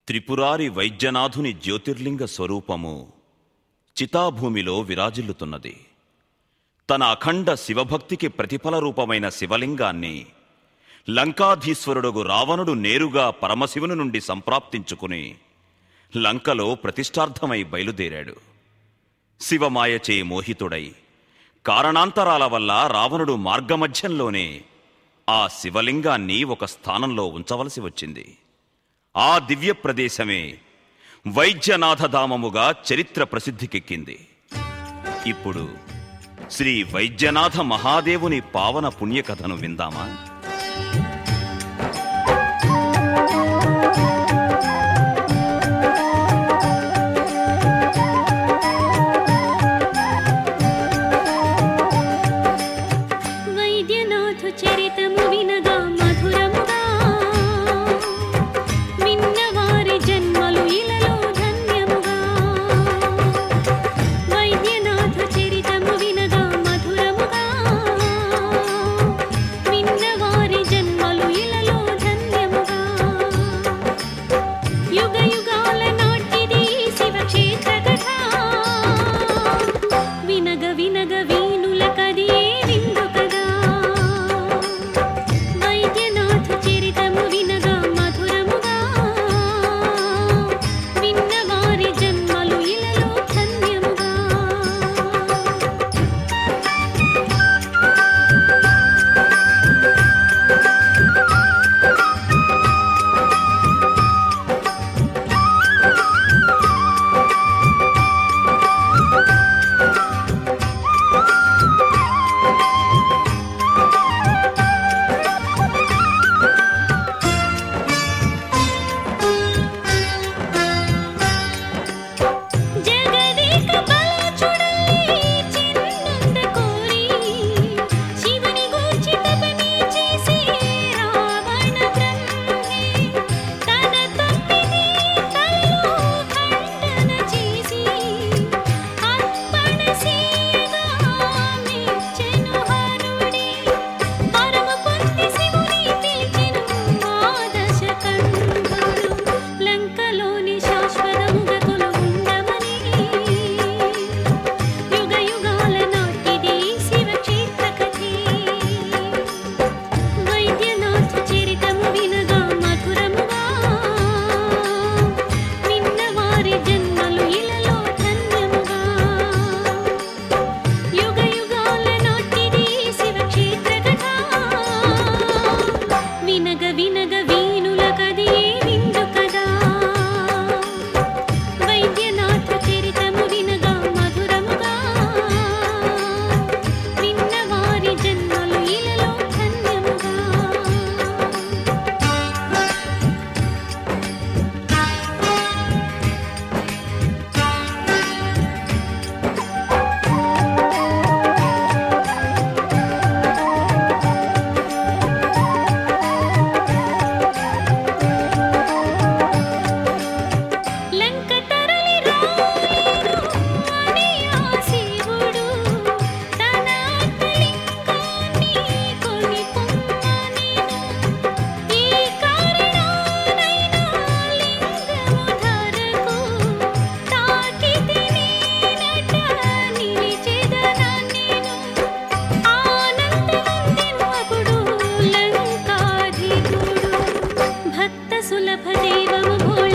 త్రిపురారి వైద్యనాథుని జ్యోతిర్లింగ స్వరూపము చితాభూమిలో విరాజిల్లుతున్నది తన అఖండ శివభక్తికి ప్రతిఫల రూపమైన శివలింగాన్ని లంకాధీశ్వరుడుగు రావణుడు నేరుగా పరమశివుని నుండి సంప్రాప్తించుకుని లంకలో ప్రతిష్టార్థమై బయలుదేరాడు శివమాయచే మోహితుడై కారణాంతరాల వల్ల రావణుడు మార్గమధ్యంలోనే ఆ శివలింగాన్ని ఒక స్థానంలో ఉంచవలసి వచ్చింది ఆ దివ్య ప్రదేశమే వైద్యనాథధామముగా చరిత్ర ప్రసిద్ధికెక్కింది ఇప్పుడు శ్రీ వైద్యనాథ మహాదేవుని పావన పుణ్యకథను విందామా వైద్యనాథ చరితము వినగా మధురముగా విన్నవారి జన్మలు ఇలలో ధన్యముగా వైద్యనాథ చరితము వినగా మధురముగా విన్నవారి జన్మలు ఇలలో ధన్యముగా యుగ యుగాల నాటిది శివక్షేత్ర కథ వినగ వినగ వీణుల కది విందు కదా వైద్యనాథ చరితము వినగా మధురముగా విన్నవారి జన్మలు ఇలలో ధన్యముగా జగదేక బలచుడై చిన్నంద కోరి శివుని గూర్చి తపని చేసి రావణ బ్రహ్మే తన తొమ్మిది తలలు ఖండన చేసి అర్పణ చేయగా మెచ్చెను హరుడే పరమ పుణ్య శివుని పిలిచెను ఆ దశ కంఠుడు లంకలోని శాశ్వతముగా కొలువుండమని యుగ యుగాల నాటిది శివక్షేత్ర కథే వైద్యనాథ చరితము వినగా మధురముగా విన్నవారి జన్మలు ఇలలో ధన్యముగా యుగ యుగాల నాటిది శివక్షేత్ర కథ వినగ వినగ వీణుల కది విందు కదా వైద్యనాథ చరితము వినగా మధురముగా విన్నవారి జన్మలు ఇలలో ధన్యముగా లంక తరలి రాయను అని ఆ శివుడు తన ఆత్మలింగాన్ని కొని పొమ్మనెను. ఈ కారణానైనా లింగము ధరకు తాకితి నేనట నిలిచెదనన్నెను. ఆనందమందెను అప్పుడు లంకాధికుడు భక్త సులభ దేవము భోజ